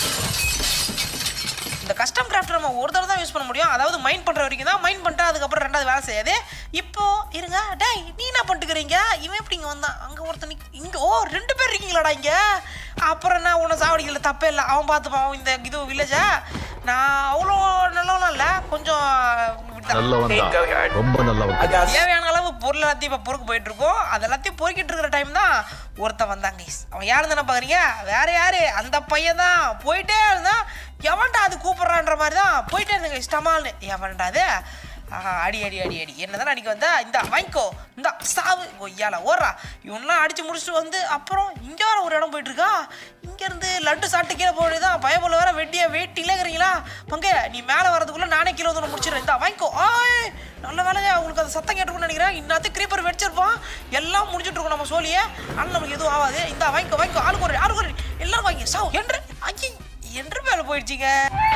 இந்த கஸ்டம் கிராஃப்ட் நம்ம ஒரு தடவை தான் யூஸ் பண்ண முடியும் அதாவது மைண்ட் பண்ற வரைக்கும் தான் மைண்ட் பண்ணிட்டு அதுக்கப்புறம் ரெண்டாவது வேலை செய்யாது இப்போ இருங்க டேய் நீ என்ன பண்ணிட்டுக்கிறீங்க இவன் எப்படி இங்கே வந்தான் அங்கே ஒருத்தன் நிக்க- இங்க ஓ ரெண்டு பேர் இருக்கீங்களாடா இங்க அப்புறம் என்ன உன்னை சாவடிக்கல தப்பே இல்லை அவன் பார்த்துப்பான் இந்த இது வில்லேஜா நான் அவ்வளோ நல்லவனும் இல்லை கொஞ்சம் இப்படிதான். ரொம்ப நல்லவன் தேவையான அளவு பொருள் எல்லாத்தையும் இப்போ பொறுக்கு போயிட்டு இருக்கோம் அது எல்லாத்தையும் பொறுக்கிட்டு இருக்கிற டைம் தான் ஒருத்தன் வந்தாங்க guys. அவன் யாருன்னு தானே பார்க்குறீங்க வேற யாரு அந்த பையன் தான் போயிட்டே இருந்தா எவன்டா அது கூப்பிட்றான்ற மாதிரி தான் போயிட்டே இருந்தேங்க இஷ்டமால்னு எவன்டா அது ஆஹா, அடி அடி அடி அடி என்னதான் அடிக்க வந்தா இந்த வாங்கிக்கோ இந்த சாவு கொய்யால ஓடுறா இவன்லாம் அடிச்சு முடிச்சுட்டு வந்து அப்புறம் இங்க வேற ஒரு இடம் போயிட்டு இருக்கா இங்க இருந்து லட்டு சாப்பிட்டு கீழே போடுதான் பயபோல வேற வெட்டியா வெயிட் இல்லைங்கிறீங்களா பங்க நீ மேலே வரதுக்குள்ள நானே கீழே வந்து முடிச்சிடுறேன் இந்த வாங்கிக்கோ ஆய் நல்ல வேலைங்க உங்களுக்கு அந்த சத்தம் கேட்டுருக்குன்னு நினைக்கிறேன் இன்னத்து கிரீப்பர் வெடிச்சிருப்பான் எல்லாம் முடிஞ்சிட்டு இருக்கும் நம்ம சோழியே ஆனால் நமக்கு எதுவும் ஆகாது இந்த வாங்கிக்கோ வாங்கிக்கோ ஆளுக்கு ஒரு ஆளுக்கு ஒரு எல்லாரும் வாங்கி சாவு என்று ஐயே என்று மேல போயிடுச்சிங்க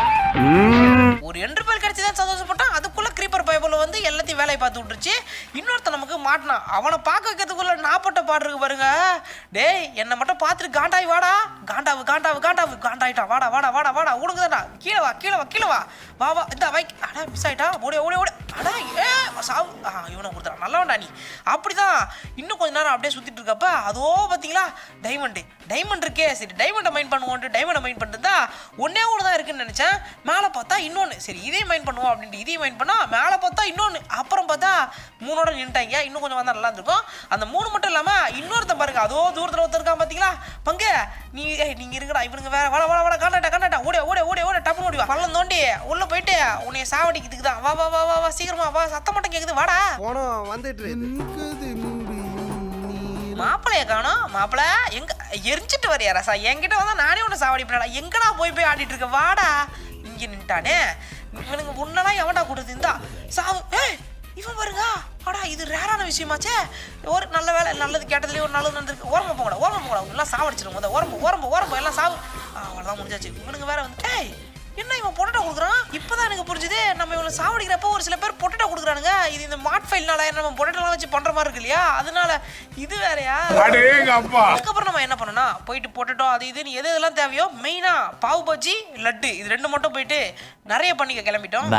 ஒரு எண்டு பேர் கிடைச்சதான் சந்தோஷப்பட்டான் அதுக்குள்ள கிரீப்பர் பயபுல வந்து எல்லாத்தையும் வேலையை பார்த்து விட்டுருச்சு இன்னொருத்தன் நமக்கு மாட்டினான் அவனை பார்க்க வைக்கிறதுக்குள்ள நாப்பட்ட பாடுறதுக்கு பாருங்க டேய் என்னை மட்டும் பார்த்துட்டு காண்டாய் வாடா காண்டாவு காண்டாவு காண்டாவு காண்டாயிட்டான் வாடா வாடா வாடா வாடா உனக்குதாடா கீழே வா கீழே வா கீழே வா வா வா இந்த வை அடா மிஸ் ஆயிட்டா ஓடி ஓடி ஓடி அடா ஏ சாவு ஆ இவனை கொடுத்துறான் நல்லவன்டா நீ அப்படிதான் இன்னும் கொஞ்ச நேரம் அப்படியே சுத்திட்டு இருக்கப்ப அதோ பாத்தீங்களா டைமண்டு டைமண்ட் இருக்கே சரி டைமண்டை மைண்ட் பண்ணுவோன்ட்டு டைமண்டை மைண்ட் பண்ணிட்டு ஒன்னே ஒன்று தான் இருக்குன்னு நினச்சேன் மேலே பார்த்தா இன்னொன்று சரி இதையும் மைண்ட் பண்ணுவோம் அப்படின்ட்டு இதையும் மைண்ட் பண்ணா மேலே பார்த்தா இன்னொன்று அப்புறம் பார்த்தா மூணோட நின்ட்டாங்க இன்னும் கொஞ்சம் வந்தால் நல்லா இருந்திருக்கும் அந்த மூணு மட்டும் இல்லாமல் இன்னொருத்தன் பாருங்க அதோ தூரத்தில் ஒருத்தர் இருக்கான் பார்த்தீங்களா பங்கு நீ ஏய் நீங்கள் இருக்கடா இவனுங்க வேற வாடா வாடா வாடா காண்டாட்டா காண்டாட்டா ஓடி ஓடி ஓடி ஓடி டப்புன்னு ஓடி வா பள்ளம் தோண்டி உள்ளே போயிட்டு உன்னைய சாவடிக்கிறதுக்கு தான் வா வா வா வா வா சீக்கிரமா வா சத்தம் மட்டும் கேட்குது வாடா போனோம் வந்துட்டு இருக்கு மாப்பிளைய காணோம் மாப்பிள எங்க எரிஞ்சிட்டு வரியா ரசா என்கிட்ட வந்தா நானே உன்னை சாவடி பண்ணடா எங்கடா போய் போய் ஆடிட்டு இருக்க வாடா இங்க நின்ட்டானே இவனுங்க உன்னெல்லாம் எவன்டா கொடுத்து இந்தா சாவு ஏய் இவன் பாருங்க அடா இது ரேரான விஷயமாச்சே ஒரு நல்ல வேலை நல்லது கேட்டதுலேயே ஒரு நல்லது நடந்திருக்கு ஓரமா போங்கடா ஓரமா போங்கடா எல்லாம் சாவடிச்சிடும் முத ஓரம்பு ஓரம்பு ஓரம்பு எல்லாம் சாவு ஆ, அவ்வளோதான் முடிஞ்சாச்சு இவனுங்க வேற வந்து ஏய் என்ன இவன் பொட்டேட்டோ கொடுக்குறான் இப்போதான் எனக்கு புரிஞ்சுது நம்ம இவனை சாவடிக்கிறப்போ ஒரு சில பேர் பொட்டேட்டோ கொடுக்குறானுங்க இது இந்த மாட் ஃபைல்னால நம்ம பொட்டேட்டோலாம் வச்சு பண்ற மாதிரி இருக்கு இல்லையா அதனால இது வேறயா அதுக்கப்புறம் நம்ம என்ன பண்ணோம்னா போயிட்டு பொட்டேட்டோ அது இதுன்னு எது எதெல்லாம் தேவையோ மெயினா பாவு பஜ்ஜி லட்டு இது ரெண்டு மட்டும் போயிட்டு நிறைய பண்ணிக்க கிளம்பிட்டோம்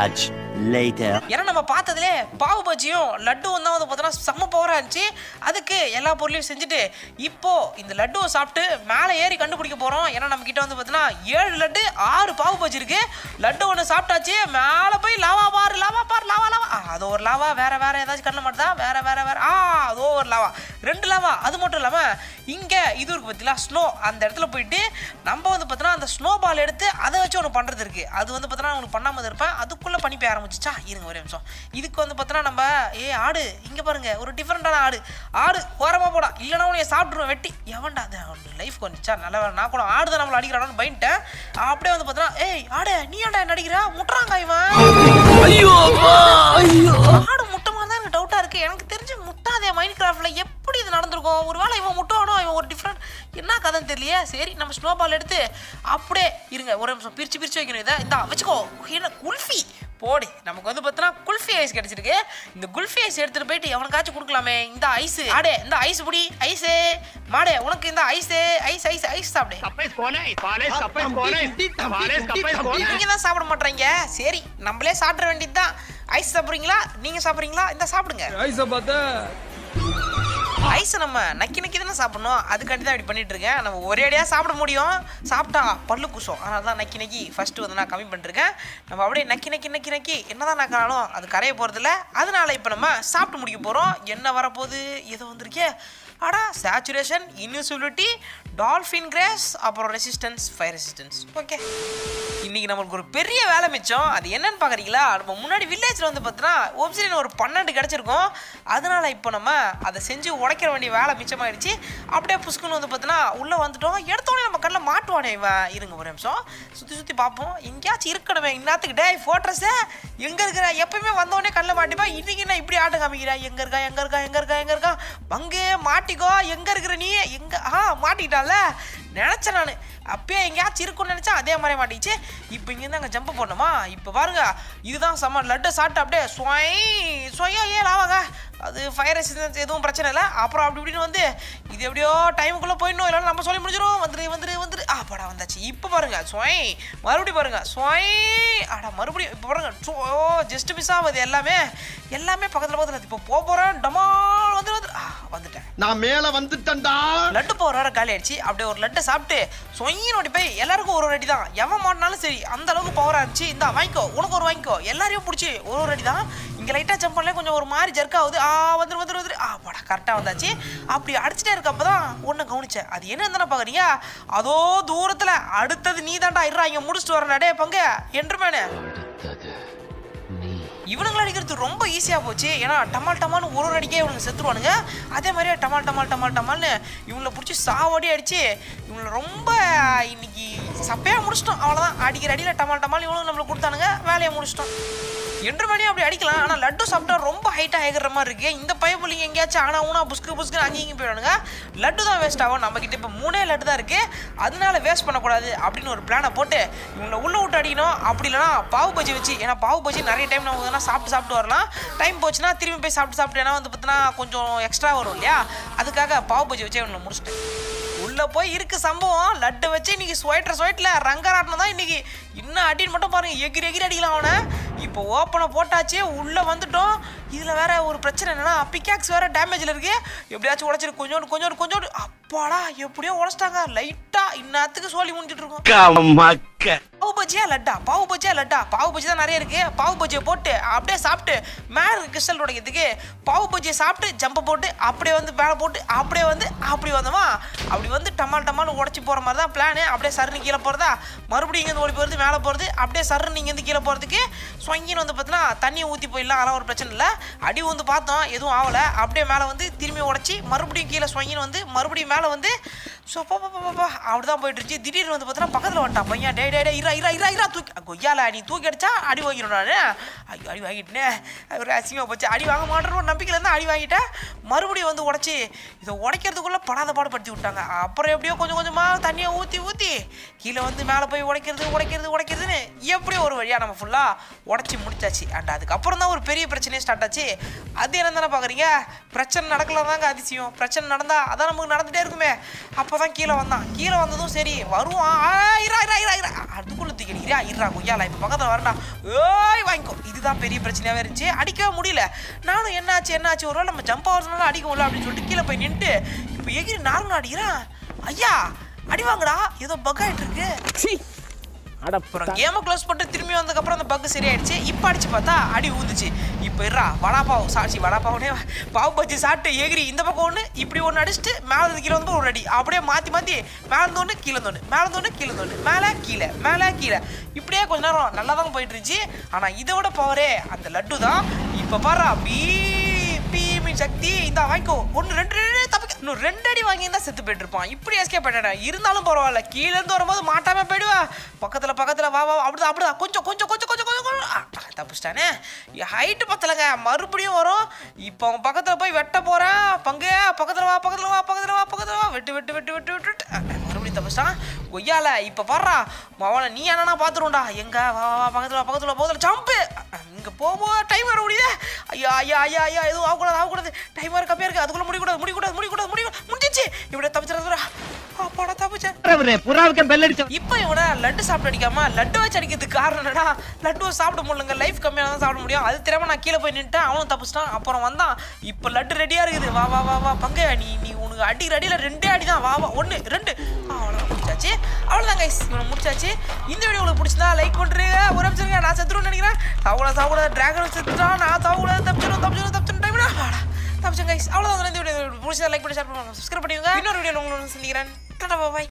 ஏன்னா நம்ம பார்த்ததுலே பாவு பஜ்ஜியும் லட்டுவும் தான் வந்து பார்த்தோன்னா செம்ம பவராக இருந்துச்சு அதுக்கு எல்லா பொருளையும் செஞ்சுட்டு இப்போ இந்த லட்டுவை சாப்பிட்டு மேலே ஏறி கண்டுபிடிக்க போகிறோம் ஏன்னா நம்ம கிட்ட வந்து பார்த்தோன்னா ஏழு லட்டு ஆறு பாவு பஜ்ஜி இருக்கு லட்டு ஒன்று சாப்பிட்டாச்சு மேலே போய் லாவா பார் லாவா பார் லாவா லாவா ஆ, அது ஒரு லாவா வேற வேற ஏதாச்சும் கண்ணில் மாட்டுதா வேற வேற வேற ஆ அதோ ஒரு லாவா ரெண்டு லாவா அது மட்டும் இல்லாமல் இங்கே இது இருக்கு பார்த்தீங்களா ஸ்னோ அந்த இடத்துல போயிட்டு நம்ம வந்து பார்த்தோன்னா அந்த ஸ்னோ பால் எடுத்து அதை வச்சு ஒன்று பண்ணுறது இருக்கு அது வந்து பார்த்தோன்னா உங்களுக்கு பண்ணாமல் இருப்பேன் அதுக்குள்ளே பண்ணி போய் ஆரம்பிச்சிச்சா இருங்க ஒரு நிமிஷம் இதுக்கு வந்து பார்த்தோன்னா நம்ம ஏ ஆடு இங்கே பாருங்க ஒரு டிஃப்ரெண்டான ஆடு ஆடு ஓரமாக போடா இல்லைனா உனைய சாப்பிட்ருவேன் வெட்டி எவன்டா அது லைஃப் வந்துச்சா நல்ல வேலை நான் கூட ஆடு தான் நம்மளை அடிக்கிறானு பயன்ட்டேன் அப்படியே வந்து பார்த்தோன்னா ஏய் ஆடு நீ ஏன்டா என்ன அடிக்கிற முட்டுறாங்க இவன் ஆடு முட்டமா தான் எனக்கு டவுட்டா இருக்கு எனக்கு தெரிஞ்சு முட்டாதே மைண்ட் கிராஃப்ட்ல எப்படி இது நடந்திருக்கும் ஒருவேளை இவன் முட்டுவானோ இவன் ஒரு டிஃப்ரெண்ட் என்ன கதைன்னு தெரியலையே சரி நம்ம ஸ்னோ பால் எடுத்து அப்படியே இருங்க ஒரு நிமிஷம் பிரிச்சு பிரிச்சு வைக்கணும் இதை இந்தா வச்சுக்கோ என்ன குல்ஃபி போடி நமக்கு வந்து பார்த்தோன்னா குல்ஃபி ஐஸ் கிடைச்சிருக்கு இந்த குல்ஃபி ஐஸ் எடுத்துட்டு போயிட்டு எவனுக்காச்சும் கொடுக்கலாமே இந்த ஐஸ் ஆடே இந்த ஐஸ் புடி ஐஸே மாடே உனக்கு இந்த ஐஸ் ஐஸ் ஐஸ் ஐஸ் சாப்பிடு நீங்க தான் சாப்பிட மாட்டீங்க சரி நம்மளே சாப்பிட வேண்டியது தான் ஐஸ் சாப்பிட்றீங்களா நீங்க சாப்பிட்றீங்களா இந்த சாப்பிடுங்க ஐஸை நம்ம நக்கி நக்கி தானே சாப்பிடணும் அதுக்காண்டி தான் இப்படி பண்ணிட்டு இருக்கேன் நம்ம ஒரே அடியாக சாப்பிட முடியும் சாப்பிட்டா பல்லு குசம் அதனால தான் நக்கி நக்கி ஃபர்ஸ்ட் வந்து நான் கம்மி பண்ணிருக்கேன் நம்ம அப்படியே நக்கி நக்கி நக்கி நக்கி என்னதான் நக்கினாலும் அது கரைய போகிறதில்ல அதனால இப்போ நம்ம சாப்பிட்டு முடிக்க போகிறோம் என்ன வரப்போகுது ஏதோ வந்திருக்கே அடா சேச்சுரேஷன் இன்விசிபிலிட்டி டால்ஃபின் கிரேஸ் அப்புறம் ரெசிஸ்டன்ஸ் ஃபயர் ரெசிஸ்டன்ஸ் ஓகே இன்னைக்கு நம்மளுக்கு ஒரு பெரிய வேலை மிச்சம் அது என்னன்னு பார்க்குறீங்களா நம்ம முன்னாடி வில்லேஜில் வந்து பார்த்தீங்கன்னா ஒப்சிலியன் ஒரு பன்னெண்டு கிடச்சிருக்கோம் அதனால இப்போ நம்ம அதை செஞ்சு உடைக்கிற வேண்டிய வேலை மிச்சமாயிடுச்சு அப்படியே புஷ்குன்னு வந்து பார்த்தீங்கன்னா உள்ளே வந்துட்டோம் எடுத்தோடனே நம்ம கண்ணில் மாட்டுவானே இவன் இருங்க ஒரு நிமிஷம் சுற்றி சுற்றி பார்ப்போம் எங்கேயாச்சும் இருக்கணுமே இன்னத்துக்கு டே ஃபோட்டோஸே எங்கே இருக்கிற எப்பயுமே வந்தோடனே கண்ணில் மாட்டிப்பா இன்னைக்கு என்ன இப்படி ஆட்டம் காமிக்கிறா எங்கே இருக்கா எங்கே இருக்கா எங்கே இருக்கா எங்கே இருக்கா பங்கு மாட்டிக்கோ எங்கே இருக்கிற நீ எங்கே ஆ மாட்டிக்கிட்டால நினச்சேன் நான் அப்பயே எங்கேயாச்சும் இருக்கும்னு நினச்சா அதே மாதிரி மாட்டிச்சு இப்போ இங்கேருந்து அங்கே ஜம்ப் பண்ணணுமா இப்போ பாருங்க இதுதான் செம்ம லட்டை சாப்பிட்டு அப்படியே ஸ்வொய் ஸ்வொய்யோ ஏ லாவாங்க அது ஃபயர் ரெசிஸ்டன்ஸ் எதுவும் பிரச்சனை இல்லை அப்புறம் அப்படி இப்படின்னு வந்து இது எப்படியோ டைமுக்குள்ளே போயிடணும் இல்லைன்னா நம்ம சொல்லி முடிஞ்சிடும் வந்துரு வந்துரு வந்துரு ஆ படா வந்தாச்சு இப்போ பாருங்க ஸ்வொய் மறுபடியும் பாருங்க ஸ்வொய் ஆடா மறுபடியும் இப்போ பாருங்க ஓ ஜஸ்ட் மிஸ் ஆகுது எல்லாமே எல்லாமே பக்கத்தில் பக்கத்தில் இப்போ போக போகிறேன் டமால் வந்து வந்து ஆ வந்துட்டேன் நான் மேல வந்துட்டேன்டா லட்டு போகிற வர காலி ஆயிடுச்சு அப்படியே ஒரு லட்டை சாப்பிட்டு சொங்கி நோட்டி போய் எல்லாருக்கும் ஒரு ஒரு அடி தான் எவன் மாட்டினாலும் சரி அந்த அளவுக்கு பவராக இருந்துச்சு இந்த வாங்கிக்கோ உனக்கு ஒரு வாங்கிக்கோ எல்லாரையும் பிடிச்சி ஒரு ஒரு அடி தான் இங்கே லைட்டாக ஜம்ப் பண்ணல கொஞ்சம் ஒரு மாதிரி ஜர்க் ஆகுது ஆ வந்துரு வந்துரு வந்துரு ஆ படா கரெக்டாக வந்தாச்சு அப்படி அடிச்சிட்டே இருக்கப்போ தான் ஒன்று கவனிச்சேன் அது என்ன தானே பார்க்குறீங்க அதோ தூரத்தில் அடுத்தது நீ தாண்டா இருறா இங்கே முடிச்சுட்டு வரேன் டே பங்கு என்றுமேனு இவனுங்களை அடிக்கிறது ரொம்ப ஈஸியாக போச்சு ஏன்னா டமால் டமால்னு ஒரு ஒரு அடிக்கே இவனுங்க செத்துருவானுங்க அதே மாதிரியே டமால் டமால் டமால் டமால்னு இவங்களை பிடிச்சி சாவடி அடிச்சு இவங்களை ரொம்ப இன்னைக்கு சப்பையாக முடிச்சிட்டோம் அவ்வளோதான் அடிக்கிற அடியில் டமால் டமால் இவனுங்க நம்மளுக்கு கொடுத்தானுங்க வேலையை முடிச்சிட்டோம் எட்டு மணி அப்படி அடிக்கலாம் ஆனால் லட்டு சாப்பிட்டா ரொம்ப ஹைட்டாக ஏகிற மாதிரி இருக்கு இந்த பைப்புலிங்க எங்கேயாச்சும் ஆனா ஊனா புஸ்கு புஸ்கு அங்கேயும் இங்கேயும் போயிடுவானுங்க லட்டு தான் வேஸ்ட் ஆகும் நம்ம கிட்ட இப்போ மூணே லட்டு தான் இருக்கு அதனால வேஸ்ட் பண்ணக்கூடாது அப்படின்னு ஒரு பிளானை போட்டு இவங்களை உள்ள விட்டு அடிக்கணும் அப்படி இல்லைனா பாவு பஜ்ஜி வச்சு ஏன்னா பாவு பஜ்ஜி நிறைய டைம் நம்ம வந்து சாப்பிட்டு சாப்பிட்டு வரலாம் டைம் போச்சுன்னா திரும்பி போய் சாப்பிட்டு சாப்பிட்டு ஏன்னா வந்து பார்த்தீங்கன்னா கொஞ்சம் எக்ஸ்ட்ரா வரும் இல்லையா அதுக்காக பாவு பஜ்ஜி வச்சு இவங்களை முடிச்சிட்டேன் உள்ள போய் இருக்கு சம்பவம் லட்டை வச்சு இன்னைக்கு ஸ்வைட்டர் ஸ்வைட்டில் ரங்கராட்டினம் தான் இன்னைக்கு இன்னும் அடின்னு மட்டும் பாருங்க எகிரி எகிரி அடிக்கலாம் அவனை இப்போ ஓப்பனை போட்டாச்சு உள்ள வந்துட்டோம் இதுல வேற ஒரு பிரச்சனை என்னன்னா பிக்காக்ஸ் வேற டேமேஜ்ல இருக்கு எப்படியாச்சும் உடைச்சிரு கொஞ்சோண்டு கொஞ்சோண்டு கொஞ்சோண்டு அப்பாடா எப்படியோ உடைச்சிட்டாங்க லைட்டா இன்னத்துக்கு சோழி முடிஞ்சிட்டு இருக்கோம் பாவு பஜ்ஜியா லட்டா பாவு பஜ்ஜியா லட்டா பாவு பஜ்ஜி தான் நிறைய இருக்கு பாவு பஜ்ஜியை போட்டு அப்படியே சாப்பிட்டு மேலே கிறிஸ்டல் உடைக்கிறதுக்கு பாவு பஜ்ஜியை சாப்பிட்டு ஜம்பை போட்டு அப்படியே வந்து மேலே போட்டு அப்படியே வந்து அப்படி வந்தோமா அப்படி வந்து டமால் டமால் உடச்சி போகிற மாதிரி தான் பிளானு அப்படியே சருன்னு கீழே போகிறதா மறுபடியும் இங்கேருந்து ஓடி போகிறது மேலே போகிறது அப்படியே சருன்னு இங்கேருந்து கீழே போகிறதுக்கு சொங்கின்னு வந்து பார்த்தீங்கன்னா தண்ணியை ஊற்றி போயிடலாம் அதெல்லாம் ஒரு பிரச்சனை இல்லை அடி வந்து பார்த்தோம் எதுவும் ஆகலை அப்படியே மேலே வந்து திரும்பி உடச்சி மறுபடியும் கீழே சொங்கின்னு வந்து மறுபடியும் மேலே வந்து ஸோ பா பாப்பா அப்படி தான் போயிட்டு இருந்துச்சு திடீர்னு வந்து பார்த்தீங்கன்னா பக்கத்தில் வந்துட்டான் பையன் டே டே டே இரா இரா இரா இரா தூக்கி கொய்யால நீ தூக்கி அடிச்சா அடி வாங்கிடும் நான் ஐயோ அடி வாங்கிட்டேனே ஒரு அசிங்கமாக போச்சு அடி வாங்க மாட்டேன்னு ஒரு நம்பிக்கையில் இருந்து அடி வாங்கிட்டேன் மறுபடியும் வந்து உடச்சி இதை உடைக்கிறதுக்குள்ளே படாத பாடுபடுத்தி விட்டாங்க அப்புறம் எப்படியோ கொஞ்சம் கொஞ்சமாக தண்ணியை ஊற்றி ஊற்றி கீழே வந்து மேலே போய் உடைக்கிறது உடைக்கிறது உடைக்கிறதுன்னு எப்படியோ ஒரு வழியாக நம்ம ஃபுல்லாக உடச்சி முடிச்சாச்சு அண்ட் அதுக்கப்புறம் தான் ஒரு பெரிய பிரச்சனையே ஸ்டார்ட் ஆச்சு அது என்ன தானே பார்க்குறீங்க பிரச்சனை நடக்கலாம் தாங்க அதிசயம் பிரச்சனை நடந்தால் அதான் நமக்கு நடந்துகிட்டே இருக்குமே அப்போ தான் கீழே வந்தான் கீழே வந்ததும் சரி வருவான் ஆ, இரா இரா இரா இரா அதுக்குள்ளே தூக்கிடுறியா இரா கொய்யால இப்போ பக்கத்தில் வரண்டா ஏய் வாங்கிக்கோ இதுதான் பெரிய பிரச்சனையாகவே இருந்துச்சு அடிக்கவே முடியல நானும் என்னாச்சு என்னாச்சு ஒரு வேளை நம்ம ஜம்ப் ஆகிறதுனால அடிக்க முடியல அப்படின்னு சொல்லிட்டு கீழே போய் நின்றுட்டு இப்போ எகிரி நார்மல் அடிக்கிறான் ஐயா அடி வாங்கடா ஏதோ பக் ஆகிட்டு இருக்கு அப்புறம் கேமை க்ளோஸ் பண்ணிட்டு திரும்பி வந்ததுக்கப்புறம் அந்த பக்கு சரியாயிடுச்சு இப்போ அடிச்சு பார்த்தா அடி ஊந்துச்சு இப்போ இருறா வடாப்பாவ் சாட்சி வடாப்பாவுனே பாவு பஜ்ஜி சாப்பிட்டு எகிரி இந்த பக்கம் ஒன்று இப்படி ஒன்று அடிச்சுட்டு மேலே இருந்து கீழே வந்து ஒரு அடி அப்படியே மாற்றி மாற்றி மேலே இருந்து ஒன்று கீழே இருந்து ஒன்று மேலே இருந்து ஒன்று கீழே இருந்து ஒன்று மேலே கீழே மேலே கீழே இப்படியே கொஞ்ச நேரம் நல்லா தான் போயிட்டு இருந்துச்சு ஆனால் இதோட பவரே அந்த லட்டு தான் இப்போ பாரு பீ பீமின் சக்தி இந்த வாங்கிக்கோ ஒன்று ரெண்டு ரெண்டு தப்பிக்க இன்னும் ரெண்டு அடி வாங்கியிருந்தா செத்து போயிட்டு இருப்பான் இப்படி எஸ்கேப் பண்ணிட்டேன் இருந்தாலும் பரவாயில்ல கீழே இருந்து வரும்போது மாட்டாம போயிடுவா பக்கத்தில் பக்கத்தில் வா வா அப்படிதான் அப்படிதான் கொஞ்சம் கொஞ்சம் கொஞ்சம் கொஞ்சம் கொஞ்சம் கொஞ்சம் ஆ, தப்பிச்சிட்டானே ஹைட்டு பத்தலைங்க மறுபடியும் வரும் இப்போ அவன் பக்கத்தில் போய் வெட்ட போகிறேன் பங்கு பக்கத்தில் வா பக்கத்தில் வா பக்கத்தில் வா பக்கத்தில் வா வெட்டு வெட்டு வெட்டு வெட்டு வெட்டு வெட்டு ஆ, மறுபடியும் தப்பிச்சிட்டான் கொய்யால இப்போ பாடுறா அவனை நீ என்னன்னா பார்த்துருவோம்டா எங்க வா வா, வா பக்கத்தில் வா பக்கத்தில் பக்கத்தில் ஜம்பு இங்கே போக டைம் வர முடியுது ஐயா ஐயா ஐயா ஐயா எதுவும் ஆகக்கூடாது ஆகக்கூடாது டைம் வர கம்மியாக இருக்குது அதுக்குள்ளே முடிக்கூடாது முடிக்கூடாது முடிக்கூடாது முடிக்கூடாது முடிஞ்சிச்சு இப்படியே தப்பிச்சிடா அப்பாடா தப்பிச்சேன் புறாவுக்கு பெல் அடிச்ச இப்போ இவனை லட்டு சாப்பிட்டு அடிக்காம லட்டு வச்சு அடிக்கிறதுக்கு காரணம் என்னடா லட்டுவை சாப்பிட முடியலங்க லைஃப் கம்மியாக தான் சாப்பிட முடியும் அது தெரியாம நான் கீழே போய் நின்ட்டேன் அவனும் தப்பிச்சிட்டான் அப்புறம் வந்தான் இப்போ லட்டு ரெடியாக இருக்குது வா வா வா வா பங்கு நீ நீ உனக்கு அடிக்கிற அடியில் ரெண்டே அடி தான் வா வா ஒன்று ரெண்டு அவ்வளோ முடிச்சாச்சு அவ்வளோதான் கைஸ் இவனை முடிச்சாச்சு இந்த வீடியோ உங்களுக்கு பிடிச்சிருந்தா லைக் பண்ணுறீங்க ஒரு நிமிஷம் நான் செத்துருன்னு நினைக்கிறேன் தவக்கூடாது தவக்கூடாது டிராகன் செத்துட்டான் நான் தவக்கூடாது தப்பிச்சிடும் தப்பிச்சிடும் தப்பிச்சிடும் டைம் தப்பிச்சேன் கைஸ் அவ்வளோதான் இந்த வீடியோ பிடிச்சா லைக் பண்ணி ஷேர் பண்ணுங்க சப்ஸ்கிரைப் பண்ணிடுங்க இன்னொரு வீடியோ உங்களுக்கு சந்திக்கிறேன் டாடா பாய்